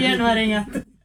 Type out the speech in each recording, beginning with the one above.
முடியும்னு வரீங்க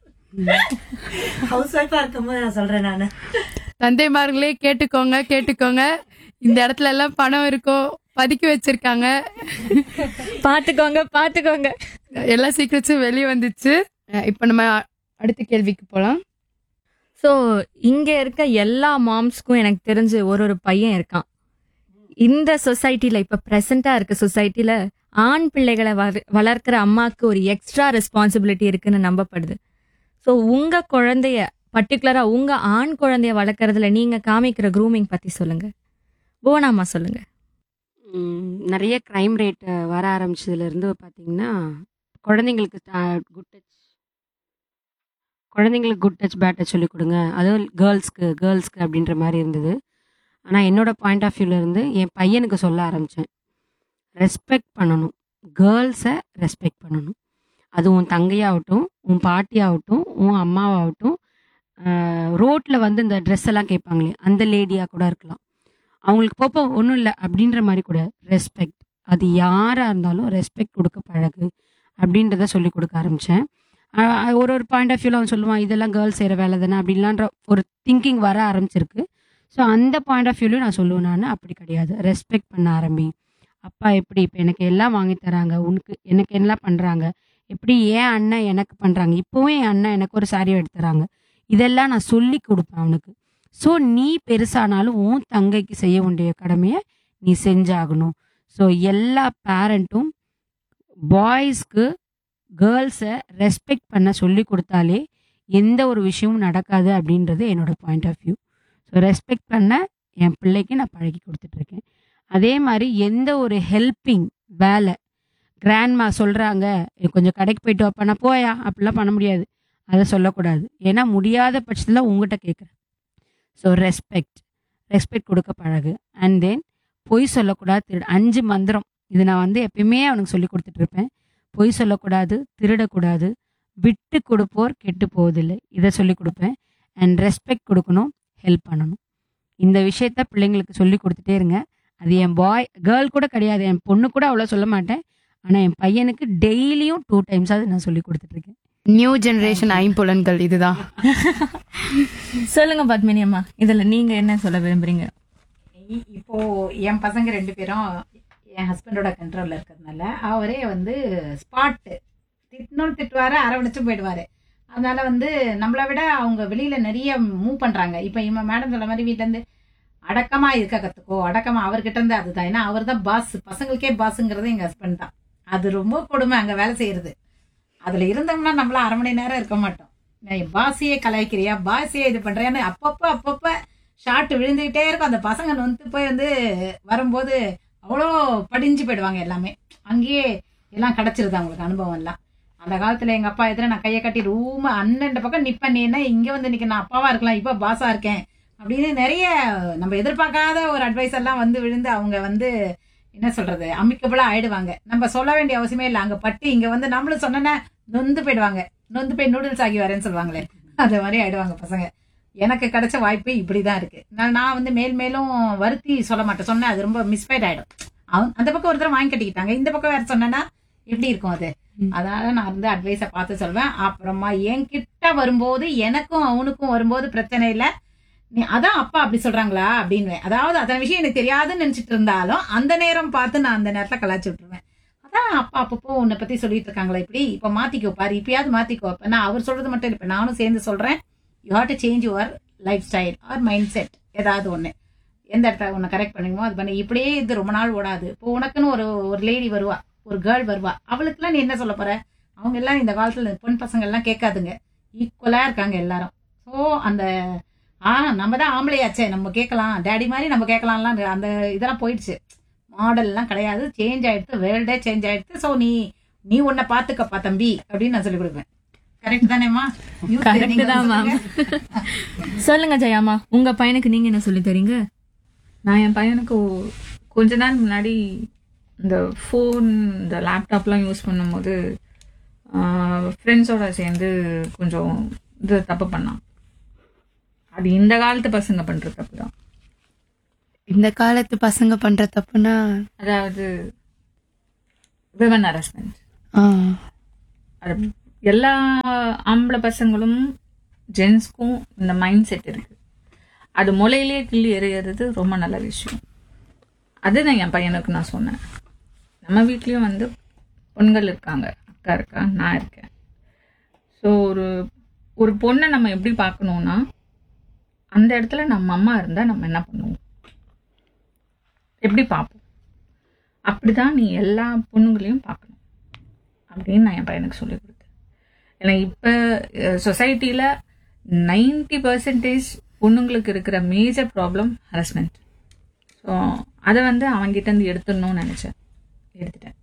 ஹவுஸ் ஒய்ஃபா இருக்கும்போது நான் சொல்றேன் நானு தந்தைமார்களே கேட்டுக்கோங்க கேட்டுக்கோங்க இந்த இடத்துல எல்லாம் பணம் இருக்கோ பதுக்கி வச்சிருக்காங்க பாத்துக்கோங்க பாத்துக்கோங்க எல்லா சீக்கிரட்ஸும் வெளியே வந்துச்சு அஹ் இப்ப நம்ம அடுத்த கேள்விக்கு போலாம் ஸோ இங்க இருக்க எல்லா மாம்ஸ்க்கும் எனக்கு தெரிஞ்சு ஒரு ஒரு பையன் இருக்கான் இந்த சொசைட்டில இப்ப பிரசண்டா இருக்க சொசைட்டில ஆண் பிள்ளைகளை வள- வளர்க்கிற அம்மாக்கு ஒரு எக்ஸ்ட்ரா ரெஸ்பான்சிபிலிட்டி இருக்குன்னு நம்பப்படுது ஸோ உங்க குழந்தைய பர்டிகுலரா உங்க ஆண் குழந்தைய வளர்க்கறதுல நீங்க காமிக்கிற க்ரூமிங் பத்தி சொல்லுங்க புவனாமா சொல்லுங்க ம், நிறைய க்ரைம் ரேட் வர ஆரம்பிச்சதுலேருந்து பார்த்தீங்கன்னா குழந்தைங்களுக்கு குட் டச் குழந்தைங்களுக்கு குட் டச் பேட் டச் சொல்லிக் கொடுங்க அதுவும் கேர்ள்ஸ்க்கு கேர்ள்ஸ்க்கு அப்படின்ற மாதிரி இருந்தது ஆனால் என்னோட பாயிண்ட் ஆஃப் இருந்து என் பையனுக்கு சொல்ல ஆரம்பித்தேன் ரெஸ்பெக்ட் பண்ணணும் கேர்ள்ஸை ரெஸ்பெக்ட் பண்ணணும் அது உன் தங்கையாகட்டும் உன் பாட்டியாகட்டும் உன் அம்மாவாகட்டும் ரோட்டில் வந்து இந்த ட்ரெஸ் எல்லாம் கேட்பாங்களே அந்த லேடியாக கூட இருக்கலாம் அவங்களுக்கு போப்போ ஒன்றும் இல்லை அப்படின்ற மாதிரி கூட ரெஸ்பெக்ட் அது யாராக இருந்தாலும் ரெஸ்பெக்ட் கொடுக்க பழகு அப்படின்றத சொல்லி கொடுக்க ஆரம்பித்தேன் ஒரு ஒரு பாயிண்ட் ஆஃப் வியூவில் அவன் சொல்லுவான் இதெல்லாம் கேர்ள்ஸ் செய்கிற வேலை தானே அப்படின்லான்ற ஒரு திங்கிங் வர ஆரம்பிச்சிருக்கு ஸோ அந்த பாயிண்ட் ஆஃப் வியூலையும் நான் சொல்லுவேன் நான் அப்படி கிடையாது ரெஸ்பெக்ட் பண்ண ஆரம்பி அப்பா எப்படி இப்போ எனக்கு எல்லாம் வாங்கி தராங்க உனக்கு எனக்கு எல்லாம் பண்ணுறாங்க எப்படி ஏன் அண்ணன் எனக்கு பண்ணுறாங்க இப்போவும் என் அண்ணன் எனக்கு ஒரு சாரி எடுத்து தராங்க இதெல்லாம் நான் சொல்லி கொடுப்பேன் அவனுக்கு ஸோ நீ பெருசானாலும் உன் தங்கைக்கு செய்ய வேண்டிய கடமையை நீ செஞ்சாகணும் ஸோ எல்லா பேரண்ட்டும் பாய்ஸ்க்கு கேர்ள்ஸை ரெஸ்பெக்ட் பண்ண சொல்லி கொடுத்தாலே எந்த ஒரு விஷயமும் நடக்காது அப்படின்றது என்னோட point of view so respect பண்ண என் பிள்ளைக்கு நான் பழகி கொடுத்துட்ருக்கேன் அதே மாதிரி எந்த ஒரு ஹெல்ப்பிங் வேலை கிராண்ட்மா சொல்கிறாங்க கொஞ்சம் கடைக்கு போயிட்டு வாப்பா போயா அப்படிலாம் பண்ண முடியாது அதை சொல்லக்கூடாது ஏன்னா முடியாத பட்சத்தில் உங்ககிட்ட கேட்குறேன் ஸோ ரெஸ்பெக்ட் ரெஸ்பெக்ட் கொடுக்க பழகு அண்ட் தென் பொய் சொல்லக்கூடாது திருட அஞ்சு மந்திரம் இது நான் வந்து எப்பயுமே அவனுக்கு சொல்லி கொடுத்துட்டு இருப்பேன் பொய் சொல்லக்கூடாது திருடக்கூடாது விட்டு கொடுப்போர் கெட்டு போவதில்லை இதை சொல்லி கொடுப்பேன் அண்ட் ரெஸ்பெக்ட் கொடுக்கணும் ஹெல்ப் பண்ணணும் இந்த விஷயத்த பிள்ளைங்களுக்கு சொல்லி கொடுத்துட்டே இருங்க அது என் பாய் கேர்ள் கூட கிடையாது என் பொண்ணு கூட அவ்வளோ சொல்ல மாட்டேன் ஆனால் என் பையனுக்கு டெய்லியும் டூ டைம்ஸாவது நான் சொல்லி கொடுத்துட்ருக்கேன் நியூ ஜெனரேஷன் ஐம்புலன்கள் இதுதான் சொல்லுங்க பத்மினி அம்மா இதுல நீங்க என்ன சொல்ல விரும்புறீங்க இ- இப்போ என் பசங்க ரெண்டு பேரும் என் ஹஸ்பண்டோட கண்ட்ரோல்ல இருக்கிறதுனால அவரே வந்து ஸ்பாட்டு திட்டணும் திட்டுவாரு அரவணைச்சும் போயிடுவாரு அதனால வந்து நம்மளை விட அவங்க வெளியில நிறைய மூவ் பண்றாங்க இப்போ இவன் மேடம் சொல்ல மாதிரி வீட்ல இருந்து அடக்கமா இருக்க கத்துக்கோ அடக்கமா அவர்கிட்ட இருந்து அதுதான் ஏன்னா அவர் தான் பாஸ் பசங்களுக்கே பாஸ்ங்கிறது எங்க ஹஸ்பண்ட் தான் அது ரொம்ப கொடுமை அங்க வேலை செய்யறது அதுல இருந்தோம்னா நம்மள அரை மணி நேரம் இருக்க மாட்டோம் பாசியே கலாய்க்கிறியா பாசியே இது பண்றியான்னு அப்பப்ப அப்பப்ப ஷார்ட் விழுந்துகிட்டே இருக்கும் அந்த பசங்க நொந்து போய் வந்து வரும்போது அவ்வளோ படிஞ்சு போயிடுவாங்க எல்லாமே அங்கேயே எல்லாம் கிடைச்சிருது அவங்களுக்கு அனுபவம் எல்லாம் அந்த காலத்துல எங்க அப்பா எதிர நான் கையை கட்டி ரூம் அண்ணன் பக்கம் நிப்பேன் நீ என்ன இங்க வந்து நிக்க நான் அப்பாவா இருக்கலாம் இப்ப பாஸா இருக்கேன் அப்படின்னு நிறைய நம்ம எதிர்பார்க்காத ஒரு அட்வைஸ் எல்லாம் வந்து விழுந்து அவங்க வந்து என்ன சொல்றது அமிக்கபிளா ஆயிடுவாங்க நம்ம சொல்ல வேண்டிய அவசியமே இல்லை அங்க பட்டு இங்க வந்து நம்மளும் சொன்னா நொந்து போயிடுவாங்க நொந்து போய் நூடுல்ஸ் ஆகி வரேன்னு சொல்லுவாங்களே அது மாதிரி ஆயிடுவாங்க பசங்க எனக்கு கிடைச்ச வாய்ப்பு இப்படிதான் இருக்கு நான் நான் வந்து மேல் மேலும் வருத்தி சொல்ல மாட்டேன் சொன்னேன் அது ரொம்ப மிஸ்ஃபைட் ஆயிடும் அவன் அந்த பக்கம் ஒரு தடவை வாங்கி கட்டிக்கிட்டாங்க இந்த பக்கம் வேற சொன்னேன்னா எப்படி இருக்கும் அது அதனால நான் வந்து அட்வைஸை பார்த்து சொல்வேன் அப்புறமா என்கிட்ட வரும்போது எனக்கும் அவனுக்கும் வரும்போது பிரச்சனை இல்லை நீ அதான் அப்பா அப்படி சொல்றாங்களா அப்படின்னு அதாவது அத்தனை விஷயம் எனக்கு தெரியாதுன்னு நினைச்சிட்டு இருந்தாலும் அந்த நேரம் பார்த்து நான் அந்த நேரத்துல கலாச்சி விட்டுருவேன் அதான் அப்பா அப்பப்போ உன்னை பத்தி சொல்லிட்டு இருக்காங்களா இப்படி இப்ப மாத்திக்கோ பாரு இப்பயாவது மாத்திக்கோ அப்ப நான் அவர் சொல்றது மட்டும் இல்லை இப்ப நானும் சேர்ந்து சொல்றேன் you had to change your lifestyle or mindset ஏதாவது ஒன்று எந்த இடத்துல உன்னை கரெக்ட் பண்ணுமோ அது பண்ணி இப்படியே இது ரொம்ப நாள் ஓடாது இப்போ உனக்குன்னு ஒரு ஒரு லேடி வருவா ஒரு கேர்ள் வருவா அவளுக்குலாம் நீ என்ன சொல்ல போற அவங்க எல்லாம் இந்த காலத்துல பொன் பசங்க எல்லாம் கேட்காதுங்க ஈக்குவலா இருக்காங்க எல்லாரும் ஸோ அந்த ஆ நம்ம தான் ஆம்பளையாச்சே நம்ம கேட்கலாம் டேடி மாதிரி நம்ம கேட்கலாம்லாம் அந்த இதெல்லாம் போயிடுச்சு மாடல்லாம் கிடையாது சேஞ்ச் ஆயிடுத்து வேர்ல்டே சேஞ்ச் ஆயிடுத்து ஸோ நீ நீ உன்னை பார்த்துக்கப்பா தம்பி அப்படின்னு நான் சொல்லி கொடுப்பேன் கரெக்ட் தானேம்மா Youth கரெக்ட் நீங்க தான் மேம் சொல்லுங்க ஜெயாமா உங்க பையனுக்கு நீங்க என்ன சொல்லி தரீங்க நான் என் பையனுக்கு ஒ- கொஞ்ச நாள் முன்னாடி இந்த ஃபோன் இந்த லேப்டாப்லாம் யூஸ் பண்ணும்போது ஃப்ரெண்ட்ஸோட சேர்ந்து கொஞ்சம் இது தப்பு பண்ணான் அது இந்த காலத்து பசங்க பண்ற தப்பு தான் இந்த காலத்து பசங்க பண்ற தப்புனா அதாவது விமன் ஹரஸ்மெண்ட் ஆ, அது எல்லா ஆம்பளை பசங்களும் ஜென்ஸ்க்கும் இந்த மைண்ட் செட் இருக்கு அது முளையிலேயே கிள்ளி எறியறது ரொம்ப நல்ல விஷயம் அது நான் என் பையனுக்கு நான் சொன்னேன் நம்ம வீட்லேயும் வந்து பொண்கள் இருக்காங்க அக்கா இருக்கா நான் இருக்கேன் ஸோ ஒரு ஒரு பொண்ணை நம்ம எப்படி பார்க்கணும்னா அந்த இடத்துல நம்ம அம்மா இருந்தால் நம்ம என்ன பண்ணுவோம் எப்படி பார்ப்போம் அப்படிதான் நீ எல்லா பொண்ணுங்களையும் பார்க்கணும் அப்படின்னு நான் என் பையனுக்கு சொல்லி கொடுத்தேன் ஏன்னா இப்போ சொசைட்டியில் நைன்டி பர்சன்டேஜ் பொண்ணுங்களுக்கு இருக்கிற மேஜர் ப்ராப்ளம் ஹரஸ்மெண்ட் ஸோ அதை வந்து அவன்கிட்ட இருந்து எடுத்துடணும்னு நினச்சேன் எடுத்துட்டேன்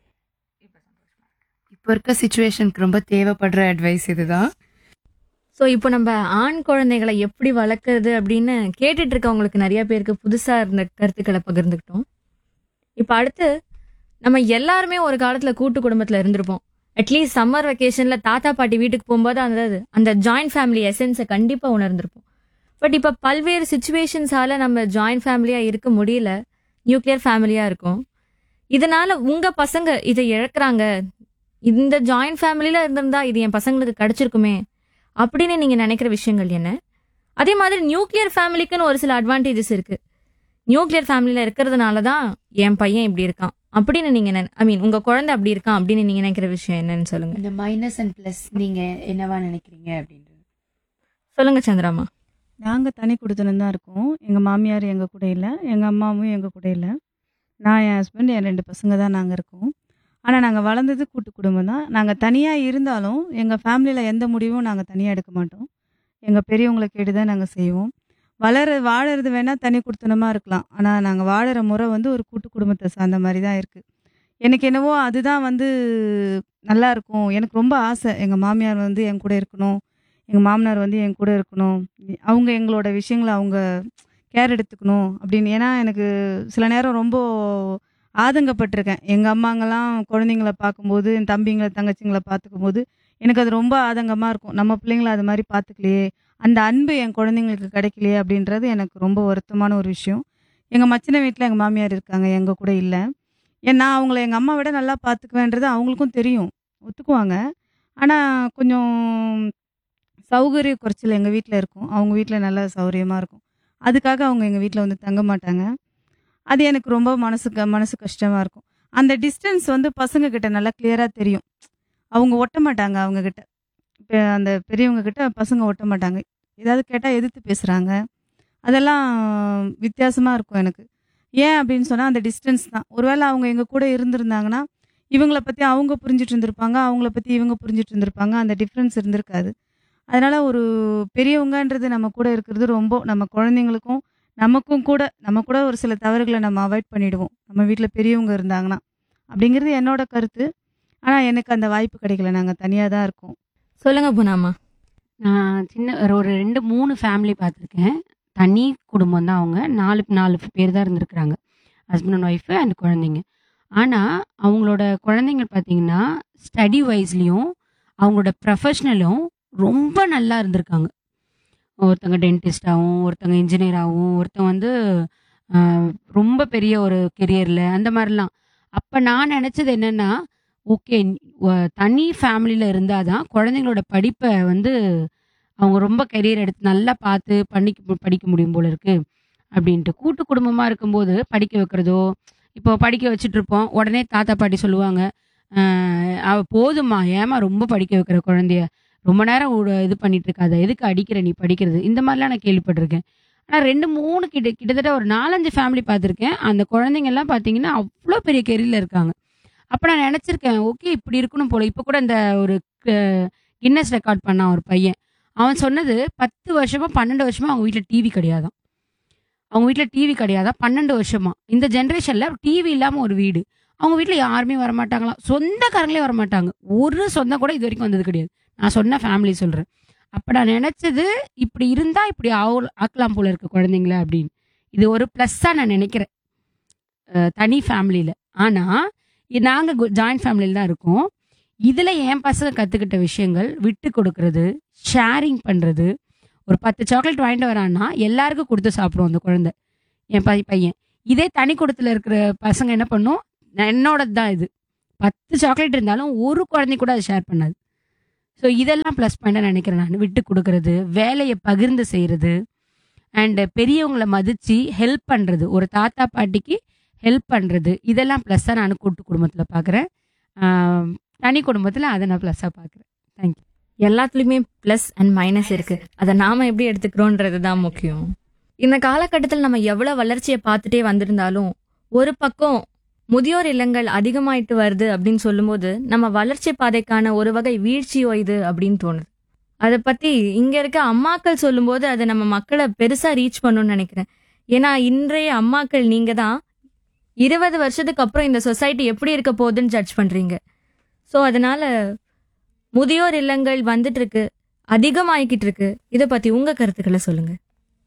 இப்போ இருக்க சுச்சுவேஷனுக்கு ரொம்ப தேவைப்படுற அட்வைஸ் இதுதான் ஸோ இப்போ நம்ம ஆண் குழந்தைகளை எப்படி வளர்க்குறது அப்படின்னு கேட்டுட்டு இருக்கவங்களுக்கு நிறைய பேருக்கு புதுசா இருந்த கருத்துக்களை பகிர்ந்துக்கிட்டோம் இப்போ அடுத்து நம்ம எல்லாருமே ஒரு காலத்துல கூட்டு குடும்பத்துல இருந்திருப்போம் அட்லீஸ்ட் சம்மர் வெக்கேஷன்ல தாத்தா பாட்டி வீட்டுக்கு போகும்போது அந்த அந்த ஜாயிண்ட் ஃபேமிலி எசன்ஸை கண்டிப்பா உணர்ந்திருப்போம் பட் இப்போ பல்வேறு சுச்சுவேஷன்ஸால நம்ம ஜாயிண்ட் ஃபேமிலியா இருக்க முடியல நியூக்ளியர் ஃபேமிலியா இருக்கும் இதனால உங்க பசங்க இதை இழக்கிறாங்க இந்த ஜாயிண்ட் ஃபேமிலியில இருந்திருந்தா இது என் பசங்களுக்கு கிடைச்சிருக்குமே அப்படின்னு நீங்க நினைக்கிற விஷயங்கள் என்ன அதே மாதிரி நியூக்ளியர் ஃபேமிலிக்குன்னு ஒரு சில அட்வான்டேஜஸ் இருக்கு நியூக்ளியர் ஃபேமிலியில இருக்கிறதுனால தான் என் பையன் இப்படி இருக்கான் அப்படின்னு நீங்க ஐ மீன் உங்க குழந்தை அப்படி இருக்கான் அப்படின்னு நீங்க நினைக்கிற விஷயம் என்னன்னு சொல்லுங்க இந்த மைனஸ் அண்ட் ப்ளஸ் நீங்க என்னவா நினைக்கிறீங்க அப்படின்றது சொல்லுங்க சந்திராமா நாங்கள் தனி குடுத்தனம் தான் இருக்கோம் எங்கள் மாமியார் எங்கள் கூட இல்லை எங்கள் அம்மாவும் எங்கள் கூட இல்லை நான் என் ஹஸ்பண்ட் என் ரெண்டு பசங்க தான் நாங்கள் இருக்கோம் ஆனால் நாங்கள் வளர்ந்தது கூட்டு குடும்பம் தான் நாங்கள் தனியாக இருந்தாலும் எங்கள் ஃபேமிலியில் எந்த முடிவும் நாங்கள் தனியாக எடுக்க மாட்டோம் எங்கள் பெரியவங்களை கேட்டு தான் நாங்கள் செய்வோம் வளர வாழறது வேணால் தனி குடுத்தனமாக இருக்கலாம் ஆனால் நாங்கள் வாழற முறை வந்து ஒரு கூட்டு குடும்பத்தை சார்ந்த மாதிரி தான் இருக்குது எனக்கு என்னவோ அதுதான் வந்து நல்லா இருக்கும் எனக்கு ரொம்ப ஆசை எங்கள் மாமியார் வந்து என் கூட இருக்கணும் எங்கள் மாமனார் வந்து என் கூட இருக்கணும் அவங்க எங்களோட விஷயங்களை அவங்க கேர் எடுத்துக்கணும் அப்படின்னு ஏன்னா எனக்கு சில நேரம் ரொம்ப ஆதங்கப்பட்டிருக்கேன் எங்கள் அம்மாங்கெல்லாம் குழந்தைங்கள பார்க்கும்போது என் தம்பிங்களை தங்கச்சிங்களை பார்த்துக்கும் போது எனக்கு அது ரொம்ப ஆதங்கமாக இருக்கும் நம்ம பிள்ளைங்கள அது மாதிரி பார்த்துக்கலையே அந்த அன்பு என் குழந்தைங்களுக்கு கிடைக்கலையே அப்படின்றது எனக்கு ரொம்ப வருத்தமான ஒரு விஷயம் எங்கள் மச்சின வீட்டில் எங்கள் மாமியார் இருக்காங்க எங்கள் கூட இல்லை ஏன் நான் அவங்கள எங்கள் அம்மா விட நல்லா பார்த்துக்குவேன்றது அவங்களுக்கும் தெரியும் ஒத்துக்குவாங்க ஆனால் கொஞ்சம் சௌகரிய குறைச்சல் எங்கள் வீட்டில் இருக்கும் அவங்க வீட்டில் நல்ல சௌகரியமாக இருக்கும் அதுக்காக அவங்க எங்கள் வீட்டில் வந்து தங்க மாட்டாங்க அது எனக்கு ரொம்ப மனசுக்கு மனசு கஷ்டமாக இருக்கும் அந்த டிஸ்டன்ஸ் வந்து பசங்க கிட்ட நல்லா கிளியராக தெரியும் அவங்க ஒட்ட மாட்டாங்க அவங்க கிட்ட இப்போ அந்த பெரியவங்க கிட்ட பசங்க ஒட்ட மாட்டாங்க ஏதாவது கேட்டால் எதிர்த்து பேசுகிறாங்க அதெல்லாம் வித்தியாசமாக இருக்கும் எனக்கு ஏன் அப்படின்னு சொன்னால் அந்த டிஸ்டன்ஸ் தான் ஒருவேளை அவங்க எங்கள் கூட இருந்திருந்தாங்கன்னா இவங்கள பற்றி அவங்க புரிஞ்சிட்டு இருந்திருப்பாங்க அவங்கள பற்றி இவங்க புரிஞ்சிட்டு இருந்திருப்பாங்க அந்த டிஃப்ரென்ஸ் இருந்திருக்காது அதனால ஒரு பெரியவங்கன்றது நம்ம கூட இருக்கிறது ரொம்ப நம்ம குழந்தைங்களுக்கும் நமக்கும் கூட நம்ம கூட ஒரு சில தவறுகளை நம்ம அவாய்ட் பண்ணிடுவோம் நம்ம வீட்டில் பெரியவங்க இருந்தாங்கன்னா அப்படிங்கிறது என்னோட கருத்து ஆனால் எனக்கு அந்த வாய்ப்பு கிடைக்கல நாங்கள் தனியாக தான் இருக்கோம் சொல்லுங்க புனாமா நான் சின்ன ஒரு ஒரு ரெண்டு மூணு ஃபேமிலி பார்த்துருக்கேன் தனி குடும்பம் தான் அவங்க நாலு நாலு பேர் தான் இருந்திருக்கிறாங்க ஹஸ்பண்ட் அண்ட் ஒய்ஃபு அண்ட் குழந்தைங்க ஆனால் அவங்களோட குழந்தைங்க பார்த்தீங்கன்னா ஸ்டடி வைஸ்லேயும் அவங்களோட ப்ரொஃபஷ்னலும் ரொம்ப நல்லா இருந்திருக்காங்க ஒருத்தங்க டென்டிஸ்டாகவும் ஒருத்தங்க இன்ஜினியராகவும் ஒருத்தங்க வந்து ஆஹ், ரொம்ப பெரிய ஒரு கெரியரில் அந்த மாதிரிலாம் அப்போ நான் நினச்சது என்னென்னா ஓகே தனி ஃபேமிலியில் இருந்தால் தான் குழந்தைங்களோட படிப்பை வந்து அவங்க ரொம்ப கெரியர் எடுத்து நல்லா பார்த்து பண்ணிக்க படிக்க முடியும் போல இருக்கு அப்படின்ட்டு கூட்டு குடும்பமாக இருக்கும்போது படிக்க வைக்கிறதோ இப்போ படிக்க வச்சுட்டு இருப்போம் உடனே தாத்தா பாட்டி சொல்லுவாங்க "ஆஹ், அவ போதுமா ஏமா ரொம்ப படிக்க வைக்கிற குழந்தைய ரொம்ப நேரம் உட- இது பண்ணிட்டு இருக்காத எதுக்கு அடிக்கிற நீ படிக்கிறது இந்த மாதிரிலாம் நான் கேள்விப்பட்டிருக்கேன் ஆனால் ரெண்டு மூணு கிட்ட கிட்டத்தட்ட ஒரு நாலஞ்சு ஃபேமிலி பார்த்துருக்கேன் அந்த குழந்தைங்க எல்லாம் பார்த்தீங்கன்னா அவ்வளோ பெரிய கெரியரில் இருக்காங்க அப்போ நான் நினச்சிருக்கேன் ஓகே இப்படி இருக்கணும் போல இப்போ கூட இந்த ஒரு கின்னஸ் ரெக்கார்ட் பண்ணான் ஒரு பையன் அவன் சொன்னது பத்து வருஷமா பன்னெண்டு வருஷமா அவங்க வீட்டில் டிவி கிடையாதான் அவங்க வீட்டில் டிவி கிடையாதான் பன்னெண்டு வருஷமா இந்த ஜென்ரேஷனில் டிவி இல்லாமல் ஒரு வீடு அவங்க வீட்டில் யாருமே வரமாட்டாங்களாம் சொந்தக்காரங்களே வரமாட்டாங்க ஒரு சொந்தம் கூட இது வரைக்கும் வந்தது கிடையாது நான் சொன்ன ஃபேமிலி சொல்கிறேன் அப்போ நான் நினச்சது இப்படி இருந்தால் இப்படி ஆவ ஆக்கலாம் போல இருக்க குழந்தைங்கள அப்படின்னு இது ஒரு ப்ளஸ்ஸாக நான் நினைக்கிறேன் அஹ் தனி ஃபேமிலியில் ஆனால் நாங்கள் ஜாயிண்ட் ஃபேமிலியில் தான் இருக்கோம் இதில் என் பசங்க கற்றுக்கிட்ட விஷயங்கள் விட்டு கொடுக்கறது ஷேரிங் பண்ணுறது ஒரு பத்து சாக்லேட் வாங்கிட்டு வரான்னா எல்லாருக்கும் கொடுத்து சாப்பிடும் அந்த குழந்தை என் பை பையன் இதே தனி குடத்தில் இருக்கிற பசங்க என்ன பண்ணும் என்னோடது தான் இது பத்து சாக்லேட் இருந்தாலும் ஒரு குழந்தை கூட அதை ஷேர் பண்ணாது ஸோ இதெல்லாம் ப்ளஸ் பாயிண்டாக நினைக்கிறேன் நான் விட்டு கொடுக்கறது வேலையை பகிர்ந்து செய்கிறது அண்ட் பெரியவங்களை மதித்து ஹெல்ப் பண்ணுறது ஒரு தாத்தா பாட்டிக்கு ஹெல்ப் பண்ணுறது இதெல்லாம் ப்ளஸ்ஸாக நான் கூட்டு குடும்பத்தில் பார்க்குறேன் தனி குடும்பத்தில் அதை நான் ப்ளஸ்ஸாக பார்க்குறேன் தேங்க்யூ எல்லாத்துலயுமே ப்ளஸ் அண்ட் மைனஸ் இருக்கு அதை நாம எப்படி எடுத்துக்கிறோன்றது தான் முக்கியம் இந்த காலகட்டத்தில் நம்ம எவ்வளவு வளர்ச்சியை பார்த்துட்டே வந்திருந்தாலும் ஒரு பக்கம் முதியோர் இல்லங்கள் அதிகமாயிட்டு வருது அப்படின்னு சொல்லும்போது நம்ம வளர்ச்சி பாதைக்கான ஒரு வகை வீழ்ச்சியோ இது அப்படின்னு தோணுது அதை பத்தி இங்க இருக்க அம்மாக்கள் சொல்லும்போது அதை நம்ம மக்களை பெருசா ரீச் பண்ணணும்னு நினைக்கிறேன் ஏன்னா இன்றைய அம்மாக்கள் நீங்க தான் இருபது வருஷத்துக்கு அப்புறம் இந்த சொசைட்டி எப்படி இருக்க போகுதுன்னு ஜட்ஜ் பண்றீங்க ஸோ அதனால முதியோர் இல்லங்கள் வந்துட்டு இருக்கு அதிகமாயிக்கிட்டு இருக்கு இத பத்தி உங்க கருத்துக்களை சொல்லுங்க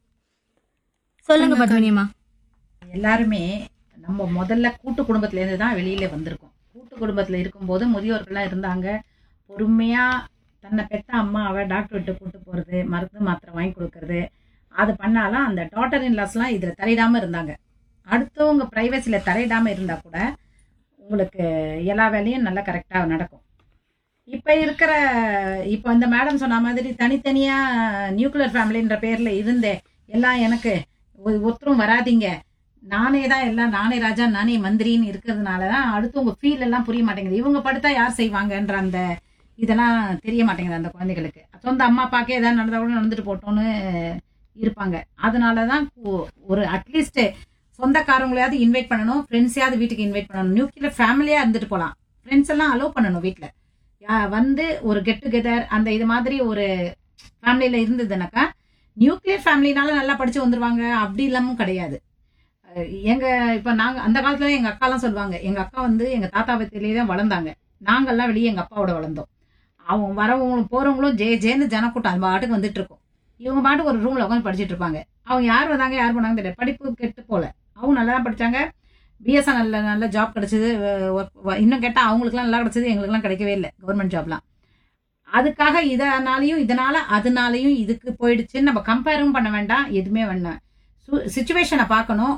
சொல்லுங்க பத்மினியம்மா எல்லாருமே நம்ம முதல்ல கூட்டு குடும்பத்திலேருந்து தான் வெளியில வந்திருக்கோம் கூட்டு குடும்பத்தில் இருக்கும்போது முதியோர்கள்லாம் இருந்தாங்க பொறுமையாக தன்னை பெத்த அம்மாவை டாக்டர் விட்டு கூட்டு போகிறது மருந்து மாத்திரை வாங்கி கொடுக்கறது அது பண்ணாலும் அந்த டாட்டர் இன்லாஸ்லாம் இதில் தலையிடாமல் இருந்தாங்க அடுத்தவங்க ப்ரைவசியில் தலையிடாமல் இருந்தால் கூட உங்களுக்கு எல்லா வேலையும் நல்லா கரெக்டாக நடக்கும் இப்போ இருக்கிற இப்போ இந்த மேடம் சொன்ன மாதிரி தனித்தனியாக நியூக்ளியர் ஃபேமிலின்ற பேரில் இருந்தே எல்லாம் எனக்கு ஒ- ஒருத்தரும் வராதீங்க நானே தான் எல்லாம் நானே ராஜா நானே மந்திரின்னு இருக்கிறதுனால தான் அடுத்தவங்க ஃபீல் எல்லாம் புரிய மாட்டேங்குது இவங்க படுத்தா யார் செய்வாங்கன்ற அந்த இதெல்லாம் தெரிய மாட்டேங்குது அந்த குழந்தைகளுக்கு சொந்த அம்மா அப்பாக்கே ஏதாவது நடந்தா கூட நடந்துட்டு போட்டோன்னு இருப்பாங்க அதனால தான் கு- ஒரு அட்லீஸ்ட் சொந்தக்காரங்களையாவது இன்வைட் பண்ணணும் ஃப்ரெண்ட்ஸையாவது வீட்டுக்கு இன்வைட் பண்ணணும் நியூக்ளியர் ஃபேமிலியாக இருந்துட்டு போகலாம் ஃப்ரெண்ட்ஸ் எல்லாம் அலோவ் பண்ணணும் வீட்டில் வந்து ஒரு கெட் டுகெதர் அந்த இது மாதிரி ஒரு ஃபேமிலியில் இருந்ததுனாக்கா நியூக்ளியர் ஃபேமிலினால நல்லா படிச்சு வந்துருவாங்க அப்படி இல்லாமல் கிடையாது அஹ் எங்க இப்ப நாங்க அந்த காலத்துல எங்க அக்காலாம் சொல்லுவாங்க எங்க அக்கா வந்து எங்க தாத்தா பத்திலேயே தான் வளர்ந்தாங்க நாங்கெல்லாம் வெளியே எங்க அப்பாவோட வளர்ந்தோம் அவங்க வரவங்களும் போறவங்களும் ஜே ஜேன்னு ஜனக்கூட்டம் அது பாட்டுக்கு வந்துட்டு இருக்கும் இவங்க பாட்டுக்கு ஒரு ரூம்ல உட்காந்து படிச்சிட்டு இருப்பாங்க அவங்க யார் வந்தாங்க யார் போனாங்க தெரியல படிப்பு கெட்டு போல அவங்க நல்லா தான் படிச்சாங்க பிஎஸ்என்எல்ல நல்ல ஜாப் கிடைச்சது அஹ் work- இன்னும் கேட்டா அவங்களுக்குலாம் நல்லா கிடைச்சது எங்களுக்குலாம் கிடைக்கவே இல்லை கவர்மெண்ட் ஜாப்லாம் அதுக்காக இதனாலையும் இதனால அதனாலையும் இதுக்கு போயிடுச்சுன்னு நம்ம கம்பேரும் பண்ண வேண்டாம் எதுவுமே வேண்டாம் சுச்சுவேஷனை பார்க்கணும்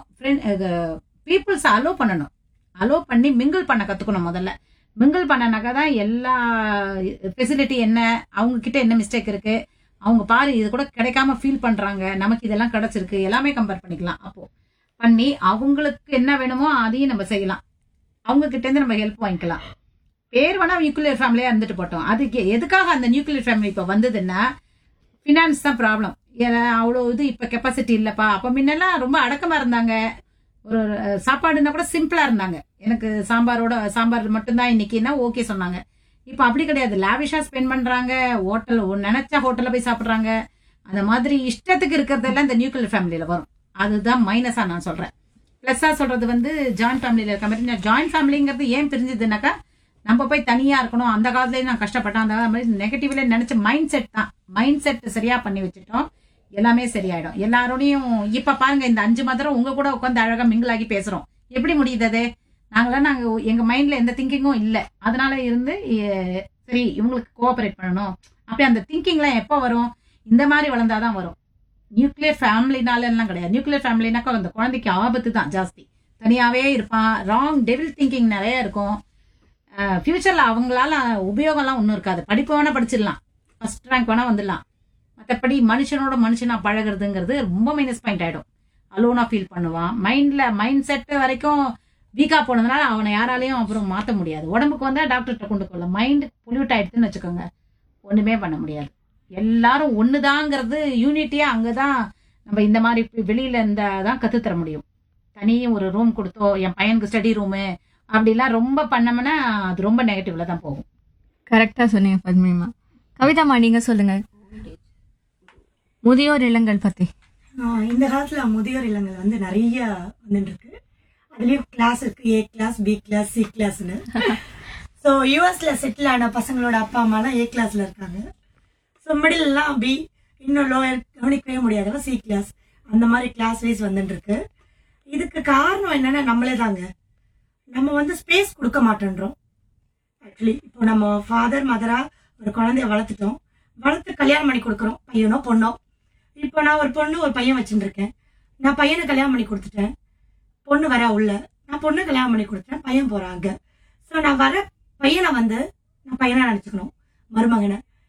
பீப்புள்ஸ் அலோவ் பண்ணணும் அலோவ் பண்ணி மிங்கிள் பண்ண கத்துக்கணும் முதல்ல மிங்கிள் பண்ணனாக்கா தான் எல்லா ஃபெசிலிட்டி என்ன அவங்க கிட்ட என்ன மிஸ்டேக் இருக்கு அவங்க பாரு இது கூட கிடைக்காம ஃபீல் பண்றாங்க நமக்கு இதெல்லாம் கிடைச்சிருக்கு எல்லாமே கம்பேர் பண்ணிக்கலாம் அப்போ பண்ணி அவங்களுக்கு என்ன வேணுமோ அதையும் நம்ம செய்யலாம் அவங்க கிட்ட இருந்து நம்ம ஹெல்ப் வாங்கிக்கலாம் பேர் வேணா நியூக்ளியர் ஃபேமிலியா இருந்துட்டு போட்டோம் அதுக்கு எதுக்காக அந்த நியூக்ளியர் ஃபேமிலி இப்ப வந்ததுன்னா ஃபினான்ஸ் தான் ப்ராப்ளம் அவ்வளோ இது இப்ப கெப்பாசிட்டி இல்லப்பா அப்ப முன்னெல்லாம் ரொம்ப அடக்கமா இருந்தாங்க ஒரு அஹ், சாப்பாடுன்னா கூட சிம்பிளா இருந்தாங்க எனக்கு சாம்பாரோட சாம்பார் மட்டும்தான் இன்னைக்குன்னா ஓகே சொன்னாங்க இப்ப அப்படி கிடையாது லாவிஷா ஸ்பெண்ட் பண்றாங்க ஹோட்டல் நினைச்ச ஹோட்டல்ல போய் சாப்பிடுறாங்க அந்த மாதிரி இஷ்டத்துக்கு இருக்கிறதெல்லாம் இந்த நியூக்ளியர் ஃபேமிலியில வரும் அதுதான் மைனஸா நான் சொல்றேன் பிளஸ்ஸா சொல்றது வந்து ஜாயின்ட் ஃபேமிலியில இருக்க மாதிரி ஜாயின்ட் ஃபேமிலிங்கிறது ஏன் பிரிஞ்சதுனாக்கா நம்ம போய் தனியா இருக்கணும் அந்த காலத்துலயே நான் கஷ்டப்பட்டேன் அந்த மாதிரி நெகட்டிவ்ல நினைச்ச மைண்ட் செட் தான் மைண்ட் செட் சரியா பண்ணி வச்சுட்டோம் எல்லாமே சரியாயிடும் எல்லாரோடையும் இப்ப பாருங்க இந்த அஞ்சு மதரம் உங்க கூட உட்காந்து அழகா mingle ஆகி பேசுறோம் எப்படி முடியுது அது நாங்களாம் நாங்க எங்க மைண்ட்ல எந்த திங்கிங்கும் இல்ல அதனால இருந்து எ- சரி இவங்களுக்கு கோஆபரேட் பண்ணணும் அப்படி அந்த திங்கிங்லாம் எப்போ வரும் இந்த மாதிரி வளர்ந்தாதான் வரும் நியூக்ளியர் ஃபேமிலினால எல்லாம் கிடையாது நியூக்ளியர் ஃபேமிலினாக்கா அந்த குழந்தைக்கு ஆபத்து தான் ஜாஸ்தி தனியாவே இருப்பான் ராங் டெவில் திங்கிங் நிறைய இருக்கும் ஃபியூச்சர்ல அவங்களால உபயோகம்லாம் ஒன்றும் இருக்காது படிப்பு வேணா படிச்சிடலாம் ஃபர்ஸ்ட் ரேங்க் வேணா வந்துடலாம் மற்றபடி மனுஷனோட மனுஷனா பழகுறதுங்கிறது ரொம்ப மைனஸ் பாயிண்ட் ஆயிடும் அலோனா ஃபீல் பண்ணுவான் மைண்ட்ல மைண்ட் செட் வரைக்கும் வீக்கா போனதுனால அவனை யாராலையும் அப்புறம் மாற்ற முடியாது உடம்புக்கு வந்தா டாக்டர்கிட்ட கொண்டு போகல மைண்ட் பொல்யூட் ஆயிடுதுன்னு வச்சுக்கோங்க ஒண்ணுமே பண்ண முடியாது எல்லாரும் ஒண்ணுதாங்கிறது யூனிட்டியா அங்கதான் நம்ம இந்த மாதிரி இப்ப வெளியில இந்த தான் கத்துத்தர முடியும் தனி ஒரு ரூம் கொடுத்தோ என் பையனுக்கு ஸ்டடி ரூமு அப்படிலாம் ரொம்ப பண்ணோம்னா அது ரொம்ப நெகட்டிவ்ல தான் போகும் கரெக்டா சொன்னீங்க பத்மினிமா கவிதாமா நீங்க சொல்லுங்க முதியோர் இல்லங்கள் பத்தி ஆஹ் இந்த காலத்துல முதியோர் இல்லங்கள் வந்து நிறைய வந்துட்டு இருக்கு அதுலயும் கிளாஸ் இருக்கு A class B class C கிளாஸ்னு ஸோ யூஎஸ்ல செட்டில் ஆன பசங்களோட அப்பா அம்மாலாம் ஏ கிளாஸ்ல இருக்காங்க ஸோ மிடில்லாம் பி இன்னும் லோயர் கவனிக்கவே முடியாதவங்க சி கிளாஸ் அந்த மாதிரி கிளாஸ் வைஸ் வந்துட்டு இருக்கு இதுக்கு காரணம் என்னன்னா நம்மளே தாங்க நம்ம வந்து ஸ்பேஸ் கொடுக்க மாட்டேன்றோம் ஆக்சுவலி இப்போ நம்ம ஃபாதர் மதரா ஒரு குழந்தைய வளர்த்துட்டோம் வளர்த்து கல்யாணம் பண்ணி கொடுக்குறோம் பையனோ பொண்ணோ இப்போ நான் ஒரு பொண்ணு ஒரு பையன் வச்சுட்டு இருக்கேன் நான் பையனை கல்யாணம் பண்ணி கொடுத்துட்டேன் பொண்ணு வரா உள்ள நான் பொண்ணு கல்யாணம் பண்ணி கொடுத்துட்டேன் பையன் போறாங்க ஸோ நான் வர பையனை வந்து நான் பையனா நினச்சிக்கணும் மருமகனை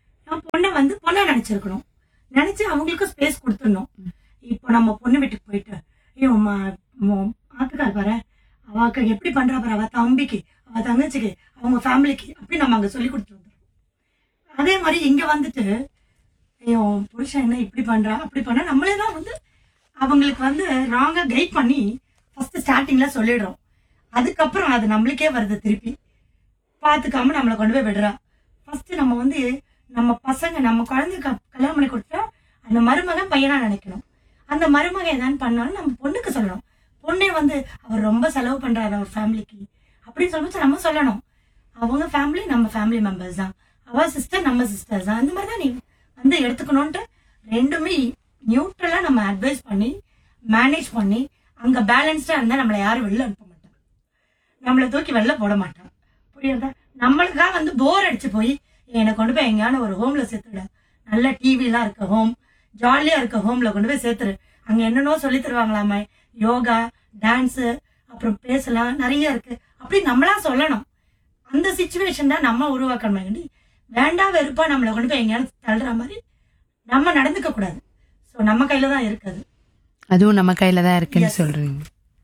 வந்து பொண்ணா நினைச்சிருக்கணும் நினைச்சு அவங்களுக்கும் ஸ்பேஸ் கொடுத்துடணும் இப்போ நம்ம பொண்ணு வீட்டுக்கு போயிட்டு ஐயோ ஆத்துக்கார் பாரு அவ அக்கா எப்படி பண்றா பாரு அவ தம்பிக்கு அவ தங்கச்சிக்கு அவங்க ஃபேமிலிக்கு அப்படி நம்ம அங்க சொல்லி கொடுத்துட்டு வந்துடுறோம் அதே மாதிரி இங்க வந்துட்டு ஐயோ புருஷன் என்ன இப்படி பண்றா அப்படி பண்ணா நம்மளே தான் வந்து அவங்களுக்கு வந்து ராங்கா கைட் பண்ணி ஃபர்ஸ்ட் ஸ்டார்டிங்ல சொல்லிடுறோம் அதுக்கப்புறம் அது நம்மளுக்கே வருது திருப்பி பார்த்துக்காம நம்மளை கொண்டு போய் விடுறா ஃபர்ஸ்ட் நம்ம வந்து நம்ம பசங்க நம்ம குழந்தைக்கு கல்யாணம் பண்ணி கொடுத்தா அந்த மருமகன் பையனா நினைக்கணும் அந்த மருமகன் ஏதாவது பண்ணாலும் நம்ம பொண்ணுக்கு சொல்லணும் பொண்ணே வந்து அவர் ரொம்ப செலவு பண்றாரு அவர் ஃபேமிலிக்கு அப்படின்னு சொல்லும்போது நம்ம சொல்லணும் அவங்க ஃபேமிலி நம்ம ஃபேமிலி மெம்பர்ஸ் தான் அவ சிஸ்டர் நம்ம சிஸ்டர்ஸ் தான் அந்த மாதிரி தான் நீ வந்து எடுத்துக்கணும்ட்டு ரெண்டுமே நியூட்ரலா நம்ம அட்வைஸ் பண்ணி மேனேஜ் பண்ணி அங்க பேலன்ஸ்டா இருந்தா நம்மளை யாரும் வெளில அனுப்ப மாட்டாங்க நம்மளை தூக்கி வெளில போட மாட்டாங்க புரியுதா நம்மளுக்காக வந்து போர் அடிச்சு போய் என்னை கொண்டு போய் எங்கேயான ஒரு ஹோம்ல சேர்த்துட நல்ல டிவிலாம் இருக்க ஹோம் ஜாலியா இருக்க ஹோம்ல கொண்டு போய் சேர்த்துரு அங்க என்னென்னோ சொல்லி தருவாங்களாமே யோகா டான்ஸ் அப்புறம் பேசலாம் நிறைய இருக்கு அப்படி நம்மளா சொல்லணும் அந்த சுச்சுவேஷன் தான் நம்ம உருவாக்கணும் வேண்டி வேண்டாம் வெறுப்பா நம்மளை கொண்டு போய் எங்கேயாவது தள்ளுற மாதிரி நம்ம நடந்துக்க கூடாது ஸோ நம்ம கையில தான் இருக்குது அதுவும் நம்ம கையில தான் இருக்குன்னு Yes. சொல்றீங்க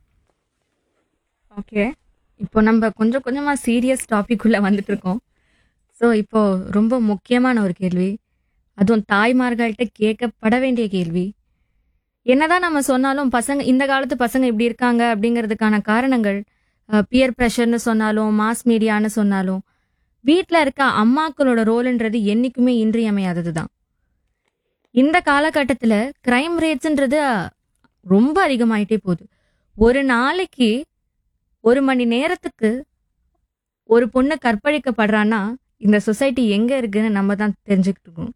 ஓகே இப்போ நம்ம கொஞ்சம் கொஞ்சமா சீரியஸ் டாபிக் உள்ள வந்துட்டு இருக்கோம் ஸோ இப்போ ரொம்ப முக்கியமான ஒரு கேள்வி அதுவும் தாய்மார்கள்ட்ட கேட்கப்பட வேண்டிய கேள்வி என்னதான் நம்ம சொன்னாலும் பசங்க இந்த காலத்து பசங்க இப்படி இருக்காங்க அப்படிங்கிறதுக்கான காரணங்கள் பியர் ப்ரெஷர்னு சொன்னாலும் மாஸ் மீடியான்னு சொன்னாலும் வீட்டில் இருக்க அம்மாக்களோட ரோல்ன்றது என்னைக்குமே இன்றியமையாதது தான் இந்த காலகட்டத்தில் கிரைம் ரேட்ஸ்ன்றது ரொம்ப அதிகமாயிட்டே போகுது ஒரு நாளைக்கு ஒரு மணி நேரத்துக்கு ஒரு பொண்ணு கற்பழிக்கப்படுறான்னா இந்த சொசைட்டி எங்க இருக்குன்னு நம்ம தான் தெரிஞ்சுக்கிட்டு இருக்கோம்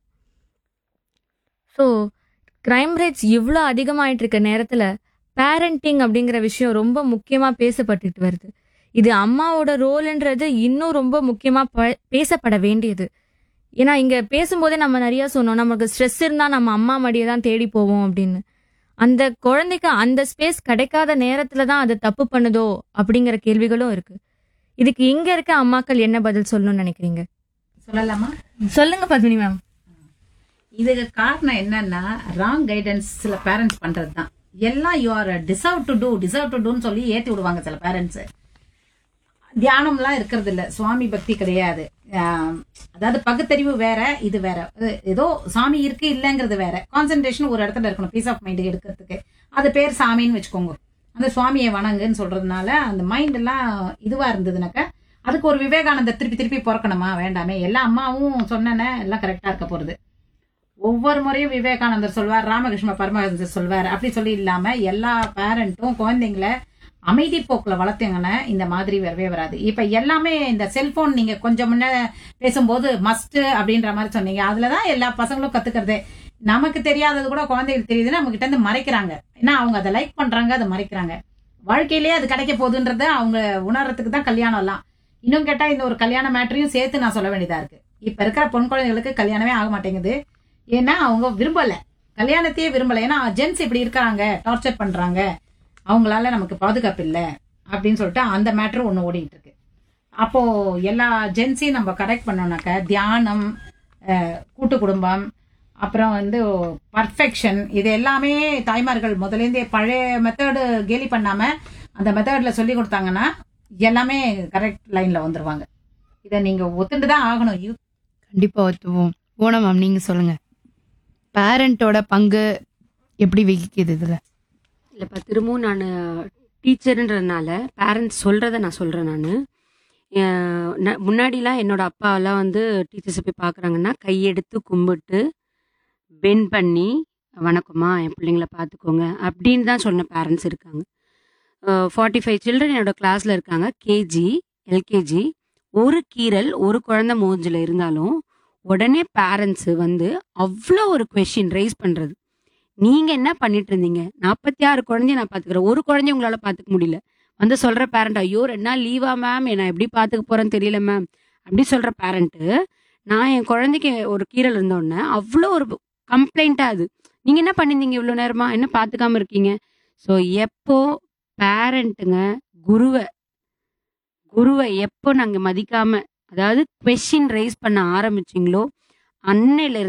ஸோ கிரைம் ரேட்ஸ் இவ்வளோ அதிகமாயிட்டு இருக்க நேரத்தில் பேரண்டிங் அப்படிங்கிற விஷயம் ரொம்ப முக்கியமாக பேசப்பட்டுட்டு வருது இது அம்மாவோட ரோல்ன்றது இன்னும் ரொம்ப முக்கியமாக பேசப்பட வேண்டியது ஏன்னா இங்கே பேசும்போதே நம்ம நிறையா சொன்னோம் நமக்கு ஸ்ட்ரெஸ் இருந்தால் நம்ம அம்மா மடியை தான் தேடி போவோம் அப்படின்னு அந்த குழந்தைக்கு அந்த ஸ்பேஸ் கிடைக்காத நேரத்துல தான் அது தப்பு பண்ணுதோ அப்படிங்கிற கேள்விகளும் இருக்கு இதுக்கு இங்க இருக்க அம்மாக்கள் என்ன பதில் சொல்லணும்னு நினைக்கிறீங்க சொல்லலாமா சொல்லுங்க பத்மினி மேம் இதுக்கு காரணம் என்னன்னா ராங் கைடன்ஸ் சில பேரண்ட்ஸ் பண்றது தான் எல்லாம் you are deserve to do deserve to டூன்னு சொல்லி ஏத்தி விடுவாங்க சில பேரண்ட்ஸ் தியானம்லாம் இருக்கிறது இல்ல சுவாமி பக்தி கிடையாது ஆஹ் அதாவது பகுத்தறிவு வேற இது வேற அது ஏதோ சாமி இருக்கு இல்லைங்கிறது வேற கான்சென்ட்ரேஷன் ஒரு இடத்துல இருக்கணும் பீஸ் ஆஃப் மைண்ட் எடுக்கிறதுக்கு அது பேர் சாமின்னு வச்சுக்கோங்க அந்த சுவாமியை வணங்குன்னு சொல்றதுனால அந்த மைண்ட் எல்லாம் இதுவா இருந்ததுனாக்கா அதுக்கு ஒரு விவேகானந்தர் திருப்பி திருப்பி பிறக்கணுமா வேண்டாமே எல்லா அம்மாவும் சொன்னேனே எல்லாம் கரெக்டா இருக்க போறது ஒவ்வொரு முறையும் விவேகானந்தர் சொல்வார் ராமகிருஷ்ண பரமஹம்சர் சொல்வார் அப்படி சொல்லி இல்லாம எல்லா பேரண்ட்டும் குழந்தைங்களை அமைதி போக்குல வளர்த்தீங்கன்னா இந்த மாதிரி வரவே வராது இப்ப எல்லாமே இந்த செல்போன் நீங்க கொஞ்சம் முன்ன பேசும்போது மஸ்ட் அப்படின்ற மாதிரி சொன்னீங்க அதுலதான் எல்லா பசங்களும் கத்துக்கிறதே நமக்கு தெரியாதது கூட குழந்தைகளுக்கு தெரியுதுன்னு நம்ம கிட்ட இருந்து மறைக்கிறாங்க ஏன்னா அவங்க அதை லைக் பண்றாங்க அதை மறைக்கிறாங்க வாழ்க்கையிலேயே அது கிடைக்க போகுதுன்றத அவங்க உணர்றதுக்கு தான் கல்யாணம் எல்லாம் இன்னும் கேட்டா இந்த ஒரு கல்யாண மேட்டரையும் சேர்த்து நான் சொல்ல வேண்டியதா இருக்கு இப்ப இருக்கிற பொன் குழந்தைகளுக்கு கல்யாணமே ஆக மாட்டேங்குது ஏன்னா அவங்க விரும்பல கல்யாணத்தையே விரும்பல ஏன்னா ஜென்ஸ் இப்படி இருக்காங்க டார்ச்சர் பண்றாங்க அவங்களால நமக்கு பாதுகாப்பு இல்லை அப்படின்னு சொல்லிட்டு அந்த மேட்ரு ஒன்று ஓடிட்டு இருக்கு அப்போ எல்லா ஜென்ஸையும் நம்ம கரெக்ட் பண்ணோம்னாக்க தியானம் அஹ், கூட்டு குடும்பம் அப்புறம் வந்து பர்ஃபெக்ஷன் இது எல்லாமே தாய்மார்கள் முதலேருந்தே பழைய மெத்தடு கேலி பண்ணாம அந்த மெத்தட்ல சொல்லி கொடுத்தாங்கன்னா எல்லாமே கரெக்ட் லைன்ல வந்துருவாங்க இதை நீங்க ஒத்துண்டு தான் ஆகணும் யூத் கண்டிப்பா ஒத்துவோம் போன மேம் நீங்க சொல்லுங்க பேரண்டோட பங்கு எப்படி வகிக்குது இதுல இல்லைப்பா திரும்பவும் நான் டீச்சருன்றதுனால பேரண்ட்ஸ் சொல்கிறத நான் சொல்கிறேன் நான் முன்னாடிலாம் என்னோட அப்பாவெல்லாம் வந்து டீச்சர்ஸை போய் பார்க்குறாங்கன்னா கையெடுத்து கும்பிட்டு பென் பண்ணி வணக்கம்மா என் பிள்ளைங்கள பார்த்துக்கோங்க அப்படின்னு தான் சொன்ன பேரண்ட்ஸ் இருக்காங்க ஃபார்ட்டி ஃபைவ் சில்ட்ரன் என்னோட கிளாஸில் இருக்காங்க கேஜி எல்கேஜி ஒரு கீரல் ஒரு குழந்தை மூஞ்சில் இருந்தாலும் உடனே பேரண்ட்ஸு வந்து அவ்வளோ ஒரு கொஷின் ரைஸ் பண்ணுறது நீங்கள் என்ன பண்ணிட்டு இருந்தீங்க நாற்பத்தி ஆறு குழந்தைய நான் பார்த்துக்கிறேன் ஒரு குழந்தைய உங்களால் பார்த்துக்க முடியல வந்து சொல்கிற பேரண்ட் ஐயோ ரெண்டு நாள் லீவா மேம் நான் எப்படி பார்த்துக்க போகிறேன்னு தெரியல மேம் அப்படி சொல்கிற பேரண்ட்டு நான் என் குழந்தைக்கு ஒரு கீரல் இருந்தோடனே அவ்வளோ ஒரு கம்ப்ளைண்ட்டாக அது நீங்கள் என்ன பண்ணியிருந்தீங்க இவ்வளோ நேரமா என்ன பார்த்துக்காம இருக்கீங்க ஸோ எப்போ பேரண்ட்டுங்க குருவை குருவை எப்போ நாங்கள் மதிக்காம அதாவது கொஷின் ரைஸ் பண்ண ஆரம்பிச்சிங்களோ அன்னையில